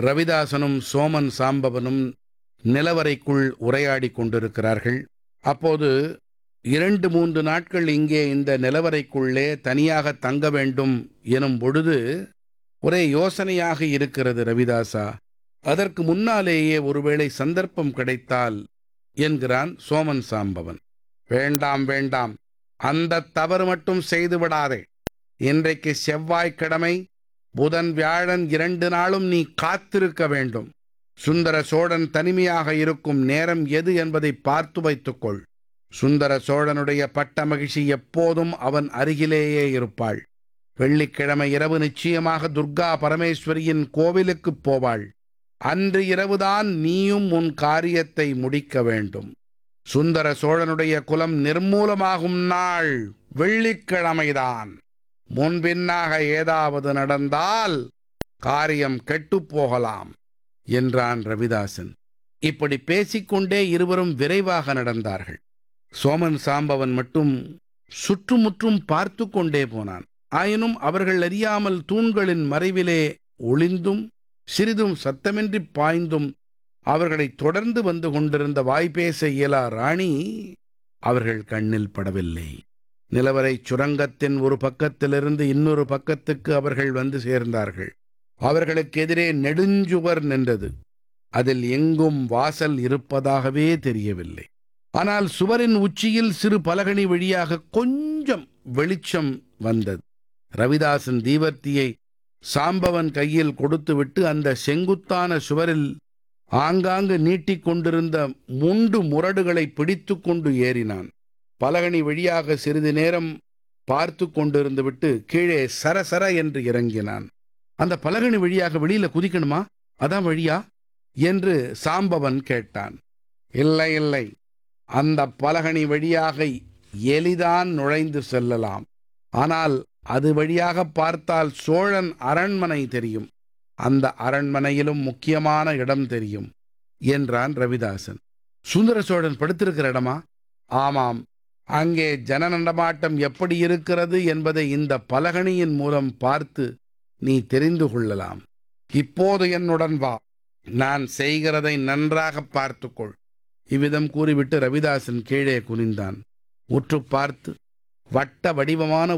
ரவிதாசனும் சோமன் சாம்பவனும் நிலவறைக்குள் உரையாடிக் கொண்டிருக்கிறார்கள் அப்போது இரண்டு மூன்று நாட்கள் இங்கே இந்த நிலவறைக்குள்ளே தனியாக தங்க வேண்டும் எனும் பொழுது ஒரே யோசனையாக இருக்கிறது ரவிதாசா அதற்கு முன்னாலேயே ஒருவேளை சந்தர்ப்பம் கிடைத்தால் என்கிறான் சோமன் சாம்பவன் வேண்டாம் வேண்டாம் அந்த தவறு மட்டும் செய்து விடாதே இன்றைக்கு செவ்வாய்க்கிழமை புதன் வியாழன் இரண்டு நாளும் நீ காத்திருக்க வேண்டும் சுந்தர சோழன் தனிமையாக இருக்கும் நேரம் எது என்பதை பார்த்து வைத்துக்கொள் சுந்தர சோழனுடைய பட்ட மகிழ்ச்சி எப்போதும் அவன் அருகிலேயே இருப்பாள் வெள்ளிக்கிழமை இரவு நிச்சயமாக துர்கா பரமேஸ்வரியின் கோவிலுக்குப் போவாள் அன்று இரவுதான் நீயும் உன் காரியத்தை முடிக்க வேண்டும் சுந்தர சோழனுடைய குலம் நிர்மூலமாகும் நாள் வெள்ளிக்கிழமைதான் முன்பின்னாக ஏதாவது நடந்தால் காரியம் கெட்டுப் போகலாம் என்றான் ரவிதாசன் இப்படி பேசிக்கொண்டே இருவரும் விரைவாக நடந்தார்கள் சோமன் சாம்பவன் மட்டும் சுற்றுமுற்றும் பார்த்து கொண்டே போனான் ஆயினும் அவர்கள் அறியாமல் தூண்களின் மறைவிலே ஒளிந்தும் சிறிதும் சத்தமின்றி பாய்ந்தும் அவர்களை தொடர்ந்து வந்து கொண்டிருந்த வாய்ப்பேச இயலா ராணி அவர்கள் கண்ணில் படவில்லை நிலவரைச் சுரங்கத்தின் ஒரு பக்கத்திலிருந்து இன்னொரு பக்கத்துக்கு அவர்கள் வந்து சேர்ந்தார்கள் அவர்களுக்கு எதிரே நெடுஞ்சுவர் நின்றது அதில் எங்கும் வாசல் இருப்பதாகவே தெரியவில்லை ஆனால் சுவரின் உச்சியில் சிறு பலகணி வழியாக கொஞ்சம் வெளிச்சம் வந்தது ரவிதாசன் தீவர்த்தியை சாம்பவன் கையில் கொடுத்துவிட்டு அந்த செங்குத்தான சுவரில் ஆங்காங்கு நீட்டிக் கொண்டிருந்த முண்டு முரடுகளை பிடித்து கொண்டு ஏறினான் பலகணி வழியாக சிறிது நேரம் பார்த்து கொண்டிருந்து விட்டு கீழே சரசர என்று இறங்கினான் அந்த பலகணி வழியாக வெளியில குதிக்கணுமா அதான் வழியா என்று சாம்பவன் கேட்டான் இல்லை இல்லை அந்த பலகணி வழியாக எளிதான் நுழைந்து செல்லலாம் ஆனால் அது வழியாக பார்த்தால் சோழன் அரண்மனை தெரியும் அந்த அரண்மனையிலும் முக்கியமான இடம் தெரியும் என்றான் ரவிதாசன் சுந்தர சோழன் படுத்திருக்கிற இடமா ஆமாம் அங்கே ஜன நடமாட்டம் எப்படி இருக்கிறது என்பதை இந்த பலகணியின் மூலம் பார்த்து நீ தெரிந்து கொள்ளலாம் இப்போது என்னுடன் வா நான் செய்கிறதை நன்றாக பார்த்துக்கொள் இவ்விதம் கூறிவிட்டு ரவிதாசன் கீழே குனிந்தான் உற்று பார்த்து வட்ட வடிவமான